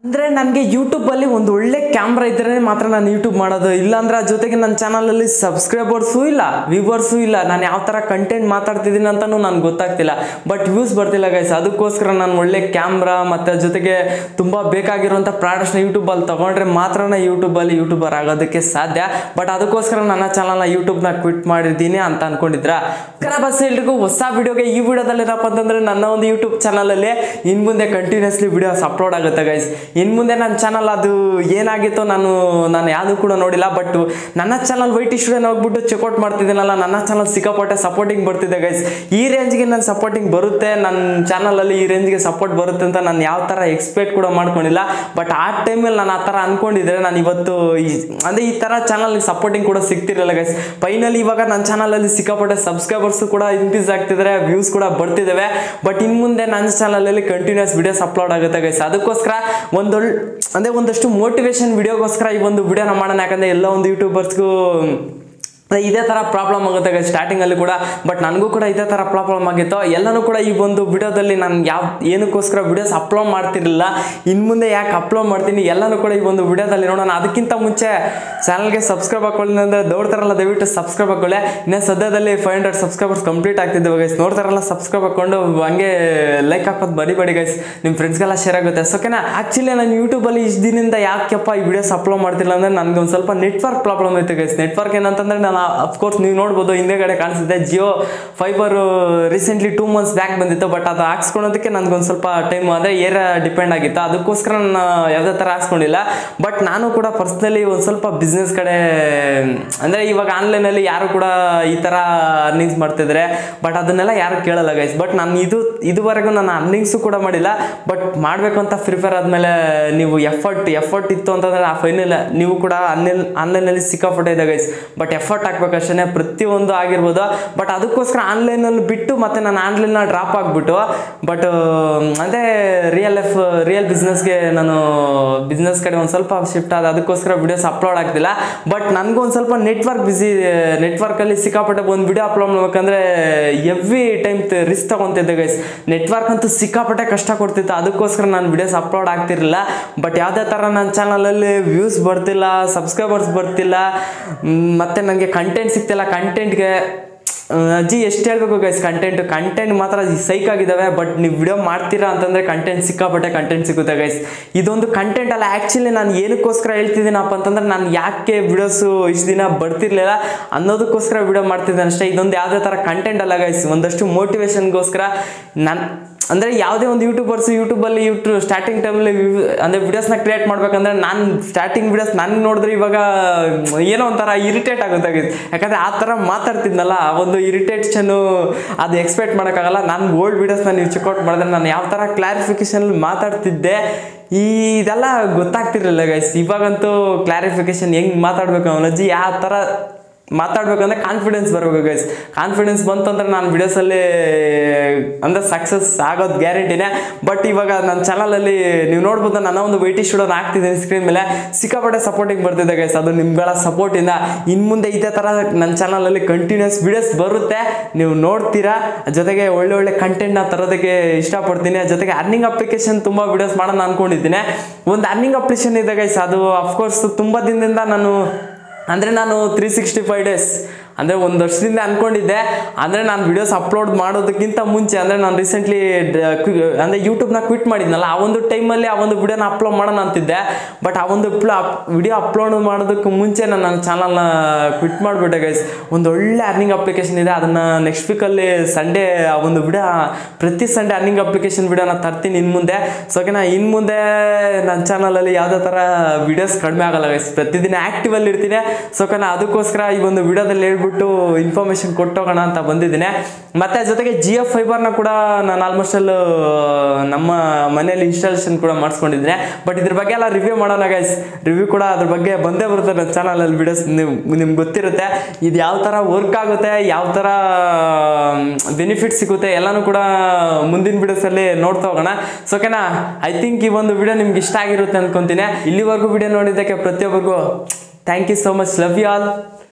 ಅಂದರೆ ನನಗೆ ಯೂಟ್ಯೂಬಲ್ಲಿ ಒಂದು ಒಳ್ಳೆ ಕ್ಯಾಮ್ರಾ ಇದ್ದರೆ ಮಾತ್ರ ನಾನು ಯೂಟ್ಯೂಬ್ ಮಾಡೋದು ಇಲ್ಲಾಂದ್ರೆ ಆ ಜೊತೆಗೆ ನನ್ನ ಚಾನಲಲ್ಲಿ ಸಬ್ಸ್ಕ್ರೈಬರ್ಸೂ ಇಲ್ಲ ವ್ಯೂವರ್ಸೂ ಇಲ್ಲ ನಾನು ಯಾವ ಥರ ಕಂಟೆಂಟ್ ಮಾತಾಡ್ತಿದ್ದೀನಿ ಅಂತಲೂ ನನಗೆ ಗೊತ್ತಾಗ್ತಿಲ್ಲ ಬಟ್ ವ್ಯೂಸ್ ಬರ್ತಿಲ್ಲ ಗೈಸ್ ಅದಕ್ಕೋಸ್ಕರ ನಾನು ಒಳ್ಳೆ ಕ್ಯಾಮ್ರಾ ಮತ್ತು ಜೊತೆಗೆ ತುಂಬ ಬೇಕಾಗಿರುವಂಥ ಪ್ರಾಡಕ್ಟ್ಸ್ನ ಯೂಟ್ಯೂಬಲ್ಲಿ ತೊಗೊಂಡ್ರೆ ಮಾತ್ರನೇ ಯೂಟ್ಯೂಬಲ್ಲಿ ಯೂಟ್ಯೂಬರ್ ಆಗೋದಕ್ಕೆ ಸಾಧ್ಯ ಬಟ್ ಅದಕ್ಕೋಸ್ಕರ ನನ್ನ ಚಾನಲ್ನ ಯೂಟ್ಯೂಬ್ನ ಕ್ವಿಟ್ ಮಾಡಿದ್ದೀನಿ ಅಂತ ಅನ್ಕೊಂಡಿದ್ರ ಬಸ್ ಎಲ್ರಿಗೂ ಹೊಸ ವಿಡಿಯೋಗೆ ಈ ವಿಡಿಯೋದಲ್ಲಿ ಏನಪ್ಪ ಅಂತಂದ್ರೆ ನನ್ನ ಒಂದು ಯೂಟ್ಯೂಬ್ ಚಾನಲಲ್ಲಿ ಇನ್ನು ಮುಂದೆ ಕಂಟಿನ್ಯೂಸ್ಲಿ ವಿಡಿಯೋಸ್ ಅಪ್ಲೋಡ್ ಆಗುತ್ತೆ ಗೈಸ್ ಇನ್ನು ಮುಂದೆ ನನ್ನ ಚಾನಲ್ ಅದು ಏನಾಗಿತ್ತೋ ನಾನು ನಾನು ಯಾವುದು ಕೂಡ ನೋಡಿಲ್ಲ ಬಟ್ ನನ್ನ ಚಾನಲ್ ವೈಟ್ ಸ್ಟೂಡಿಯೋನ ಹೋಗ್ಬಿಟ್ಟು ಚೆಕ್ಔಟ್ ಮಾಡ್ತಿದ್ದೀನಲ್ಲ ನನ್ನ ಚಾನಲ್ ಸಿಕ್ಕಾಪಟ್ಟೆ ಸಪೋರ್ಟಿಂಗ್ ಬರ್ತಿದೆ ಗೈಸ್ ಈ ರೇಂಜ್ಗೆ ನನ್ನ ಸಪೋರ್ಟಿಂಗ್ ಬರುತ್ತೆ ನನ್ನ ಚಾನಲಲ್ಲಿ ಈ ರೇಂಜ್ಗೆ ಸಪೋರ್ಟ್ ಬರುತ್ತೆ ಅಂತ ನಾನು ಯಾವ ಥರ ಎಕ್ಸ್ಪೆಕ್ಟ್ ಕೂಡ ಮಾಡ್ಕೊಂಡಿಲ್ಲ ಬಟ್ ಆ ಟೈಮಲ್ಲಿ ನಾನು ಆ ಥರ ಅನ್ಕೊಂಡಿದ್ರೆ ನಾನು ಇವತ್ತು ಈ ಅಂದರೆ ಈ ಥರ ಚಾನಲ್ ಸಪೋರ್ಟಿಂಗ್ ಕೂಡ ಸಿಗ್ತಿರಲಿಲ್ಲ ಗೈಸ್ ಫೈನಲಿ ಇವಾಗ ನನ್ನ ಚಾನಲಲ್ಲಿ ಸಿಕ್ಕಾಪಟ್ಟೆ ಸಬ್ಸ್ಕ್ರೈಬರ್ಸ್ ಕೂಡ ಇನ್ಕ್ರೀಸ್ ಆಗ್ತಿದ್ದಾರೆ ವ್ಯೂಸ್ ಕೂಡ ಬರ್ತಿದ್ದಾವೆ ಬಟ್ ಇನ್ನು ಮುಂದೆ ನನ್ನ ಚಾನಲಲ್ಲಿ ಕಂಟಿನ್ಯೂಸ್ ವಿಡಿಯೋಸ್ ಅಪ್ಲೋಡ್ ಆಗುತ್ತೆ ಗೈಸ್ ಅದಕ್ಕೋಸ್ಕರ ಒಂದೊಳ್ಳೆ ಅಂದರೆ ಒಂದಷ್ಟು ಮೋಟಿವೇಶನ್ ವಿಡಿಯೋಗೋಸ್ಕರ ಈ ಒಂದು ವಿಡಿಯೋನ ಮಾಡೋಣ ಯಾಕಂದರೆ ಎಲ್ಲ ಒಂದು ಯೂಟ್ಯೂಬರ್ಸ್ಗೂ ಅದೇ ಇದೇ ಥರ ಪ್ರಾಬ್ಲಮ್ ಆಗುತ್ತೆ ಗೈಸ್ ಸ್ಟಾರ್ಟಿಂಗಲ್ಲಿ ಕೂಡ ಬಟ್ ನನಗೂ ಕೂಡ ಇದೇ ಥರ ಪ್ರಾಬ್ಲಮ್ ಆಗಿತ್ತು ಎಲ್ಲನೂ ಕೂಡ ಈ ಒಂದು ವಿಡಿಯೋದಲ್ಲಿ ನಾನು ಯಾವ ಏನಕ್ಕೋಸ್ಕರ ವಿಡಿಯೋಸ್ ಅಪ್ಲೋಡ್ ಮಾಡ್ತಿರಲಿಲ್ಲ ಇನ್ನು ಮುಂದೆ ಯಾಕೆ ಅಪ್ಲೋಡ್ ಮಾಡ್ತೀನಿ ಎಲ್ಲನೂ ಕೂಡ ಈ ಒಂದು ವಿಡಿಯೋದಲ್ಲಿ ನೋಡೋಣ ಅದಕ್ಕಿಂತ ಮುಂಚೆ ಚಾನಲ್ಗೆ ಸಬ್ಸ್ಕ್ರೈಬ್ ಹಾಕೊಳ್ಳಿ ಅಂದರೆ ದೌಡ್ತಾರಲ್ಲ ದಯವಿಟ್ಟು ಸಬ್ಸ್ಕ್ರೈಬ್ ಹಾಕೊಳ್ಳಿ ಇನ್ನೇ ಸದ್ಯದಲ್ಲಿ ಫೈವ್ ಹಂಡ್ರೆಡ್ ಸಬ್ಸ್ಕ್ರೈಬರ್ಸ್ ಕಂಪ್ಲೀಟ್ ಆಗ್ತಿದ್ದೇವೆ ಗೈಸ್ ನೋಡ್ತಾರಲ್ಲ ಸಬ್ಸ್ಕ್ರೈಬ್ ಹಾಕೊಂಡು ಹಂಗೆ ಲೈಕ್ ಹಾಕೋದು ಬರಿಬೇಡಿ ಗೈಸ್ ನಿಮ್ಮ ಫ್ರೆಂಡ್ಸ್ಗೆಲ್ಲ ಶೇರ್ ಆಗುತ್ತೆ ಸೊ ಓಕೆನಾ ಆ್ಯಕ್ಚುಲಿ ನಾನು ಯೂಟ್ಯೂಬಲ್ಲಿ ಇಷ್ಟು ದಿನದಿಂದ ಯಾಕೆಪ್ಪ ಈ ವಿಡಿಯೋಸ್ ಅಪ್ಲೋಡ್ ಮಾಡ್ತಿಲ್ಲ ಅಂದರೆ ನನಗೆ ಒಂದು ಸ್ವಲ್ಪ ನೆಟ್ವರ್ಕ್ ಪ್ರಾಬ್ಲಮ್ ಐತೆ ಗೈಸ್ ನೆಟ್ವರ್ಕ್ ಏನಂತಂದ್ರೆ ನಾನು ಅಫ್ಕೋರ್ಸ್ ನೀವು ನೋಡ್ಬೋದು ಹಿಂದೆಗಡೆ ಕಾಣಿಸುತ್ತೆ Jio fibre recently two months back ಬಂದಿತ್ತು ಬಟ್ ಅದು ಹಾಕ್ಸ್ಕೊಳೋದಕ್ಕೆ ನನಗೊಂದು ಸ್ವಲ್ಪ ಟೈಮ್ ಅಂದರೆ ಏರ ಡಿಪೆಂಡ್ ಆಗಿತ್ತು ಅದಕ್ಕೋಸ್ಕರ ನಾನು ಯಾವುದೇ ಥರ ಹಾಕ್ಸ್ಕೊಂಡಿಲ್ಲ ಬಟ್ ನಾನು ಕೂಡ ಪರ್ಸ್ನಲಿ ಒಂದು ಸ್ವಲ್ಪ ಬಿಸ್ನೆಸ್ ಕಡೆ ಅಂದರೆ ಇವಾಗ ಆನ್ಲೈನಲ್ಲಿ ಯಾರು ಕೂಡ ಈ ಥರ ಅರ್ನಿಂಗ್ಸ್ ಮಾಡ್ತಿದ್ದಾರೆ ಬಟ್ ಅದನ್ನೆಲ್ಲ ಯಾರು ಕೇಳಲ್ಲ ಗೈಸ್ ಬಟ್ ನಾನು ಇದು ಇದುವರೆಗೂ ನಾನು ಅರ್ನಿಂಗ್ಸು ಕೂಡ ಮಾಡಿಲ್ಲ ಬಟ್ ಮಾಡಬೇಕು ಅಂತ ಪ್ರಿಫೇರ್ ಆದಮೇಲೆ ನೀವು ಎಫರ್ಟ್ ಎಫರ್ಟ್ ಇತ್ತು ಅಂತಂದರೆ ಆ ಫೈನಲ್ ನೀವು ಕೂಡ ಆನ್ಲೈನ್ ಆನ್ಲೈನಲ್ಲಿ ಸಿಕ್ಕಾಪಟ್ಟೆ ಇದೆ ಗೈಸ್ ಬಟ್ ಎಫರ್ಟ್ ಹಾಕ್ಬೇಕಷ್ಟೇ ಪ್ರತಿಯೊಂದು ಆಗಿರ್ಬೋದು ಬಟ್ ಅದಕ್ಕೋಸ್ಕರ ಆನ್ಲೈನಲ್ಲಿ ಬಿಟ್ಟು ಮತ್ತೆ ನಾನು ಆನ್ಲೈನ್ನ ಡ್ರಾಪ್ ಆಗಿಬಿಟ್ಟು ಬಟ್ ಅಂದರೆ ರಿಯಲ್ ಲೈಫ್ ರಿಯಲ್ ಬಿಸ್ನೆಸ್ಗೆ ನಾನು ಬಿಸ್ನೆಸ್ ಕಡೆ ಒಂದು ಸ್ವಲ್ಪ ಶಿಫ್ಟ್ ಆದ ಅದಕ್ಕೋಸ್ಕರ ವಿಡಿಯೋಸ್ ಅಪ್ಲೋಡ್ ಆಗ್ತಿಲ್ಲ ಬಟ್ ನನಗೂ ಒಂದು ಸ್ವಲ್ಪ ನೆಟ್ವರ್ಕ್ ಬಿಸಿ ನೆಟ್ವರ್ಕಲ್ಲಿ ಸಿಕ್ಕಾಪಟ್ಟೆ ಒಂದು ವಿಡಿಯೋ ಅಪ್ಲೋಡ್ ಮಾಡ್ಬೇಕಂದ್ರೆ ಎವ್ರಿ ಟೈಮ್ ರಿಸ್ಕ್ ತಗೊತಿದ್ದೆ ಗೈಸ್ ನೆಟ್ವರ್ಕ್ ಅಂತೂ ಸಿಕ್ಕಾಪಟ್ಟೆ ಕಷ್ಟ ಕೊಡ್ತಿತ್ತು ಅದಕ್ಕೋಸ್ಕರ ನಾನು ವಿಡಿಯೋಸ್ ಅಪ್ಲೋಡ್ ಆಗ್ತಿರಲಿಲ್ಲ ಬಟ್ ಯಾವುದೇ ಥರ ನನ್ನ ಚಾನಲಲ್ಲಿ ವ್ಯೂಸ್ ಬರ್ತಿಲ್ಲ ಸಬ್ಸ್ಕ್ರೈಬರ್ಸ್ ಬರ್ತಿಲ್ಲ ಮ್, ಮತ್ತೆ ನನಗೆ ಕಂಟೆಂಟ್ ಸಿಗ್ತಿಲ್ಲ ಕಂಟೆಂಟ್ಗೆ ಅಜ್ಜಿ ಎಷ್ಟು ಹೇಳ್ಬೇಕು ಗೈಸ್ ಕಂಟೆಂಟ್ ಕಂಟೆಂಟ್ ಮಾತ್ರ ಸೈಕ್ ಆಗಿದ್ದಾವೆ ಬಟ್ ನೀವು ವಿಡಿಯೋ ಮಾಡ್ತೀರಾ ಅಂತಂದರೆ ಕಂಟೆಂಟ್ ಸಿಕ್ಕಾಪಟ್ಟೆ ಕಂಟೆಂಟ್ ಸಿಗುತ್ತೆ ಗೈಸ್ ಇದೊಂದು ಕಂಟೆಂಟ್ ಅಲ್ಲ ಆ್ಯಕ್ಚುಲಿ ನಾನು ಏನಕ್ಕೋಸ್ಕರ ಹೇಳ್ತಿದ್ದೀನಪ್ಪ ಅಂತಂದ್ರೆ ನಾನು ಯಾಕೆ ವಿಡಿಯೋಸು ಇಷ್ಟು ದಿನ ಬರ್ತಿರ್ಲಿಲ್ಲ ಅನ್ನೋದಕ್ಕೋಸ್ಕರ ವಿಡಿಯೋ ಮಾಡ್ತಿದ್ದೇನೆ ಅಷ್ಟೇ ಇದೊಂದು ಯಾವುದೇ ಥರ ಕಂಟೆಂಟ್ ಅಲ್ಲ ಗೈಸ್ ಒಂದಷ್ಟು ಮೋಟಿವೇಶನ್ಗೋಸ್ಕರ ನಾನು ಅಂದರೆ ಯಾವುದೇ ಒಂದು ಯೂಟ್ಯೂಬರ್ಸ್ ಯೂಟ್ಯೂಬಲ್ಲಿ ಯೂಟ್ಯೂಬ್ ಸ್ಟಾರ್ಟಿಂಗ್ ಟೈಮಲ್ಲಿ ಅಂದರೆ ವಿಡಿಯೋಸ್ನ ಕ್ರಿಯೇಟ್ ಮಾಡ್ಬೇಕಂದ್ರೆ ನಾನು ಸ್ಟಾರ್ಟಿಂಗ್ ವಿಡಿಯೋಸ್ ನಾನು ನೋಡಿದ್ರೆ ಇವಾಗ ಏನೋ ಒಂಥರ ಇರಿಟೇಟ್ ಆಗುತ್ತೆ guys. ಯಾಕಂದರೆ ಆ ಥರ ಮಾತಾಡ್ತಿದ್ನಲ್ಲ ಆ ಒಂದು ಇರಿಟೇಷನ್ನು ಅದು ಎಕ್ಸ್ಪೆಕ್ಟ್ ಮಾಡೋಕ್ಕಾಗಲ್ಲ ನಾನು ಓಲ್ಡ್ ವೀಡಿಯೋಸ್ನ ನೀವು ಚೆಕ್ಔಟ್ ಮಾಡಿದ್ರೆ ನಾನು ಯಾವ ಥರ ಕ್ಲಾರಿಫಿಕೇಷನ್ ಮಾತಾಡ್ತಿದ್ದೆ ಈ ಇದೆಲ್ಲ ಗೊತ್ತಾಗ್ತಿರಲಿಲ್ಲ ಗೈಸ್ ಇವಾಗಂತೂ ಕ್ಲಾರಿಫಿಕೇಶನ್ ಹೆಂಗೆ ಮಾತಾಡಬೇಕು ಅವನಜ್ಜಿ ಯಾವ ಥರ ಮಾತಾಡ್ಬೇಕಂದ್ರೆ ಕಾನ್ಫಿಡೆನ್ಸ್ ಬರಬೇಕು ಗೈಸ್ ಕಾನ್ಫಿಡೆನ್ಸ್ ಬಂತಂದ್ರೆ ನಾನು ವಿಡಿಯೋಸಲ್ಲಿ ಅಂದರೆ ಸಕ್ಸಸ್ ಆಗೋದು ಗ್ಯಾರಂಟಿನೇ ಬಟ್ ಇವಾಗ ನನ್ನ ಚಾನಲಲ್ಲಿ ನೀವು ನೋಡ್ಬೋದು ನನ್ನ ಒಂದು ವೈಟಿ ಸ್ಟುಡಿಯೋನ ಹಾಕ್ತಿದ್ದೀನಿ ಸ್ಕ್ರೀನ್ ಮೇಲೆ ಸಿಕ್ಕಾಪಟ್ಟೆ ಸಪೋರ್ಟಿಂಗ್ ಬರ್ತಿದೆ ಗೈಸ್ ಅದು ನಿಮ್ಗಳ ಸಪೋರ್ಟಿಂದ ಇನ್ನು ಮುಂದೆ ಇದೇ ಥರ ನನ್ನ ಚಾನಲಲ್ಲಿ ಕಂಟಿನ್ಯೂಸ್ ವಿಡಿಯೋಸ್ ಬರುತ್ತೆ ನೀವು ನೋಡ್ತೀರಾ ಜೊತೆಗೆ ಒಳ್ಳೆ ಒಳ್ಳೆ ಕಂಟೆಂಟ್ನ ತರೋದಕ್ಕೆ ಇಷ್ಟಪಡ್ತೀನಿ ಜೊತೆಗೆ ಅರ್ನಿಂಗ್ ಅಪ್ಲಿಕೇಶನ್ ತುಂಬ ವಿಡಿಯೋಸ್ ಮಾಡೋಣ ಅನ್ಕೊಂಡಿದ್ದೀನಿ ಒಂದು ಅರ್ನಿಂಗ್ ಅಪ್ಲಿಕೇಶನ್ ಇದೆ ಗೈಸ್ ಅದು ಅಫ್ಕೋರ್ಸ್ ತುಂಬ ದಿನದಿಂದ ನಾನು ಅಂದರೆ ನಾನು ತ್ರೀ ಸಿಕ್ಸ್ಟಿ ಫೈವ್ ಡೇಸ್ ಅಂದರೆ ಒಂದು ವರ್ಷದಿಂದ ಅನ್ಕೊಂಡಿದ್ದೆ ಅಂದರೆ ನಾನು ವಿಡಿಯೋಸ್ ಅಪ್ಲೋಡ್ ಮಾಡೋದಕ್ಕಿಂತ ಮುಂಚೆ ಅಂದರೆ ನಾನು ರೀಸೆಂಟ್ಲಿ ಅಂದರೆ ಯೂಟ್ಯೂಬ್ನ ಕ್ವಿಟ್ ಮಾಡಿದ್ನಲ್ಲ ಆ ಒಂದು ಟೈಮಲ್ಲಿ ಆ ಒಂದು ವಿಡಿಯೋನ ಅಪ್ಲೋಡ್ ಮಾಡೋಣ ಅಂತಿದ್ದೆ ಬಟ್ ಆ ಒಂದು ವಿಡಿಯೋ ಅಪ್ಲೋಡ್ ಮಾಡೋದಕ್ಕೆ ಮುಂಚೆ ನಾನು ನನ್ನ ಚಾನಲ್ನ ಕ್ವಿಟ್ ಮಾಡಿಬಿಟ್ಟೆ ಗೈಸ್ ಒಂದು ಒಳ್ಳೆ ಅರ್ನಿಂಗ್ ಅಪ್ಲಿಕೇಶನ್ ಇದೆ ಅದನ್ನು ನೆಕ್ಸ್ಟ್ ವೀಕಲ್ಲಿ ಸಂಡೇ ಆ ಒಂದು ವಿಡಿಯೋ ಪ್ರತಿ ಸಂಡೇ ಅರ್ನಿಂಗ್ ಅಪ್ಲಿಕೇಶನ್ ವಿಡಿಯೋನ ತರ್ತೀನಿ ಇನ್ನು ಮುಂದೆ ಸೊ ಓಕೆನಾ ಇನ್ನು ಮುಂದೆ ನನ್ನ ಚಾನಲಲ್ಲಿ ಯಾವುದೇ ಥರ ವಿಡಿಯೋಸ್ ಕಡಿಮೆ ಆಗಲ್ಲ ಗೈಸ್ ಪ್ರತಿದಿನ ಆ್ಯಕ್ಟಿವಲ್ಲಿ ಇರ್ತೀನಿ ಸೊ ಓಕೆನಾ ಅದಕ್ಕೋಸ್ಕರ ಈ ಒಂದು ವಿಡಿಯೋದಲ್ಲಿ ಹೇಳ್ಬಿಟ್ಟು ಇನ್ಫಾರ್ಮೇಷನ್ ಕೊಟ್ಟೋಗೋಣ ಅಂತ ಬಂದಿದ್ದೀನಿ ಮತ್ತೆ ಜೊತೆಗೆ ಜಿ ಎಫ್ ಫೈಬರ್ನ ಕೂಡ ನಾನು ಆಲ್ಮೋಸ್ಟ್ ಅಲ್ಲಿ ನಮ್ಮ ಮನೆಯಲ್ಲಿ ಇನ್ಸ್ಟಾಲೇಷನ್ ಕೂಡ ಮಾಡಿಸ್ಕೊಂಡಿದ್ದೀನಿ ಬಟ್ ಇದ್ರ ಬಗ್ಗೆ ಎಲ್ಲ ರಿವ್ಯೂ ಮಾಡೋಣ ಗೈಸ್ ರಿವ್ಯೂ ಕೂಡ ಅದ್ರ ಬಗ್ಗೆ ಬಂದೇ ಬರುತ್ತೆ ನನ್ನ ಚಾನಲಲ್ಲಿ ವಿಡಿಯೋಸ್ ನೀವು ನಿಮ್ಗೆ ಗೊತ್ತಿರುತ್ತೆ ಇದು ಯಾವ ಥರ ವರ್ಕ್ ಆಗುತ್ತೆ ಯಾವ ಥರ ಬೆನಿಫಿಟ್ ಸಿಗುತ್ತೆ ಎಲ್ಲನೂ ಕೂಡ ಮುಂದಿನ ವಿಡಿಯೋಸಲ್ಲಿ ನೋಡ್ತಾ ಹೋಗೋಣ ಸೊ ಓಕೆನಾ ಐ ಥಿಂಕ್ ಈ ಒಂದು ವಿಡಿಯೋ ನಿಮ್ಗೆ ಇಷ್ಟ ಆಗಿರುತ್ತೆ ಅನ್ಕೊಂತೀನಿ ಇಲ್ಲಿವರೆಗೂ ವಿಡಿಯೋ ನೋಡಿದ್ದಕ್ಕೆ ಪ್ರತಿಯೊಬ್ಬರಿಗೂ thank you so much love you all